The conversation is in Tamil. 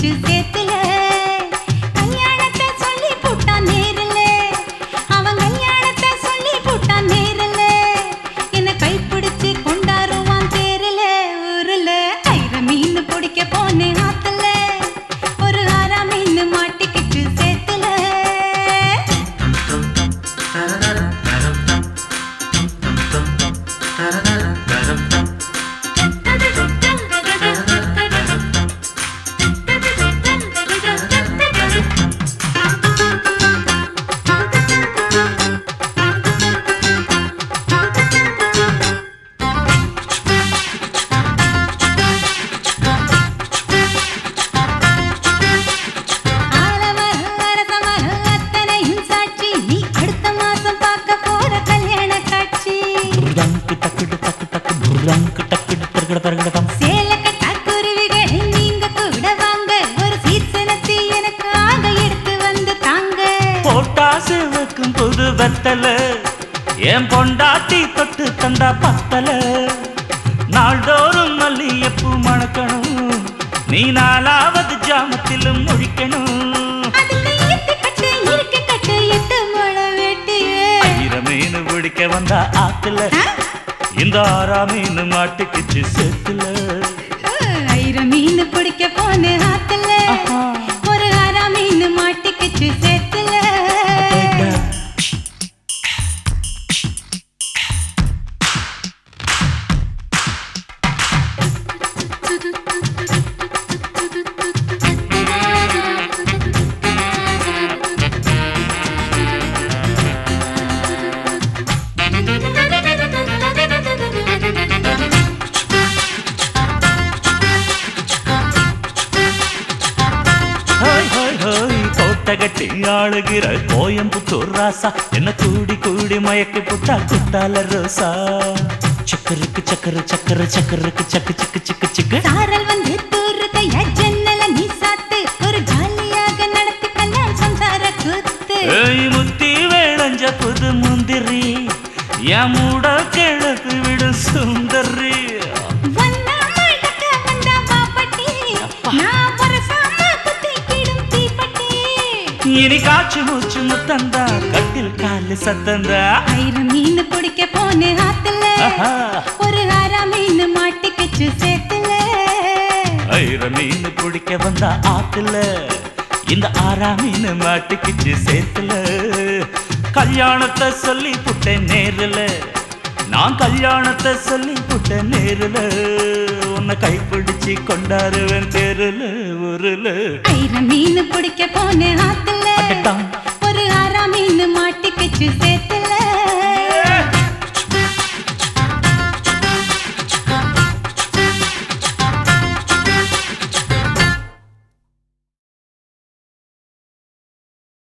மாட்டிக்கிச்சு சேத்துல கல்யாணத்தை சொல்லி போட்டான் நேரில் அவன் கல்யாணத்தை சொல்லி போட்டான் நேரில் என்ன கைப்பிடிச்சு கொண்டாருவான் தேரில் ஊருல ஐர மீன் பிடிக்க போனேன் ஆத்துல ஒரு ஆறா மீன் மாட்டிக்கிச்சு சேத்துல ஆலமரம், அரசமரம், அத்தனையும் சாட்சி. நீ அடுத்த மாசம் பார்க்க போற கல்யாண காட்சி. புர்ரங்கு டக்குடு டக்கு டக்கு புர்ரங்கு டக்குடு தர்கட தர்கட தம் சேலக்கட்டா குருவிகள் நீங்க கூட வாங்க. ஒரு சீசனத்தை எனக்காக எடுத்து வந்து தாங்க. போட்டாசு வைக்கும் புது வெத்தல என் பொண்டாட்டி தொட்டு தந்தா பத்தல நாள்தோறும் மல்லியப்பூ மணக்கணும் நீ நாலாவது ஜாமத்திலும் முழிக்கணும் அதுல ஈத்து கட்டு, இருக்கு கட்டு, எட்டு முழ வெட்டியே. ஆயிரம் மீன் பிடிக்க வந்தா ஆத்துல இந்த ஆறாம் மீன் மாட்டுக்குச்சு சேத்துல ஆயிரம் மீன் பிடிக்க போன ஆத்துல ஆஹா. ஒரு ஆறா மீன் மாட்டிக்கிச்சு சேத்துல ஹோய் ஹோய் ஹோய் கோட்டை கட்டி ஆளுகிற கோயம்புத்தூர் ராசா என்ன கூடி கூடி மயக்கி புட்டா குட்டால ரோசா சக்கருக்கு சக்கர சக்கர சக்கருக்கு சக்கு சிக்கு சிக்கு சிக்கு சாரல் வந்து தூருதையா ஜன்னல நீ சாத்து ஒரு ஜாலியாக நடத்தி கல்யாணம் சம்சார கூத்து ஏய் முத்தி வேளஞ்ச புது முந்திரி என் மூட கிழக்கு விடு சுந்தரி வந்தா மடக்க வந்தா பாப்பட்டி நான் வரசாம குத்திக்கிடும் தீப்பட்டி இனி காச்சு மூச்சு முத்தந்தா கட்டில் காலு சத்தந்தா ஆயிரம் மீன் பிடிக்க போன ஆத்துல ஆஹா. ஒரு ஆறா மீன் மாட்டிக்கிச்சு சேத்துல ஐர மீன் பிடிக்க வந்தா ஆத்துல இந்த ஆறா மீன் மாட்டுக்குச்சு சேத்துல கல்யாணத்தை சொல்லி புட்டேன் நேருல நான் கல்யாணத்தை சொல்லி புட்டேன் நேருல உன்னை கைப்பிடிச்சு கொண்டாருவேன் தெருல ஊருல ஆயிரம் மீன் பிடிக்க போன ஆத்துல அடடா. ஒரு ஆறா மீன் மாட்டிக்கிச்சு சேத்துல